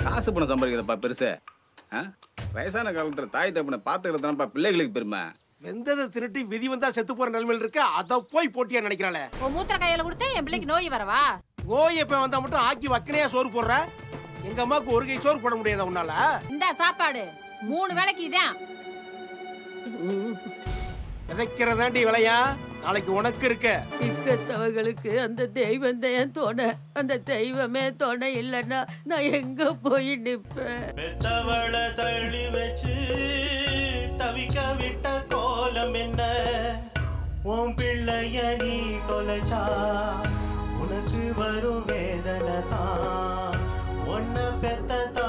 காசு பணம் சம்பாதிக்கிறதப்பா பெருசு ஆ? வயசான காலத்துல தாய் தப்பனை பார்த்துக்கிறதுனாப்பா பிள்ளைகளுக்கு பெருமை வெந்ததை திருட்டி விதி வந்தா செத்து போற நிலைமையில் இருக்க அத போய் போட்டியா நினைக்கிறாளே உன் மூத்திர கையில கொடுத்து என் பிள்ளைக்கு நோய் வரவா ஓய் இப்ப வந்தா மட்டும் ஆக்கி வக்கனையா சோறு போடுற எங்க அம்மாவுக்கு ஒரு கை சோறு போட முடியாதா உன்னால இந்தா சாப்பாடு மூணு வேளைக்கு இதான் விதைக்கிறதாண்டி விளையா நாளைக்கு உனக்கு இருக்க இக்கத்தவங்களுக்கு அந்த தெய்வம் தான் துணை அந்த தெய்வமே துணை இல்லைன்னா நான் எங்க போய் நிப்பேன் பெத்தவள தள்ளி வச்சு தவிக்க விட்ட கோலம் என்ன உன் பிள்ளைய நீ தொலைச்சா உனக்கு வரும் வேதனை தான் உன்னை பெத்த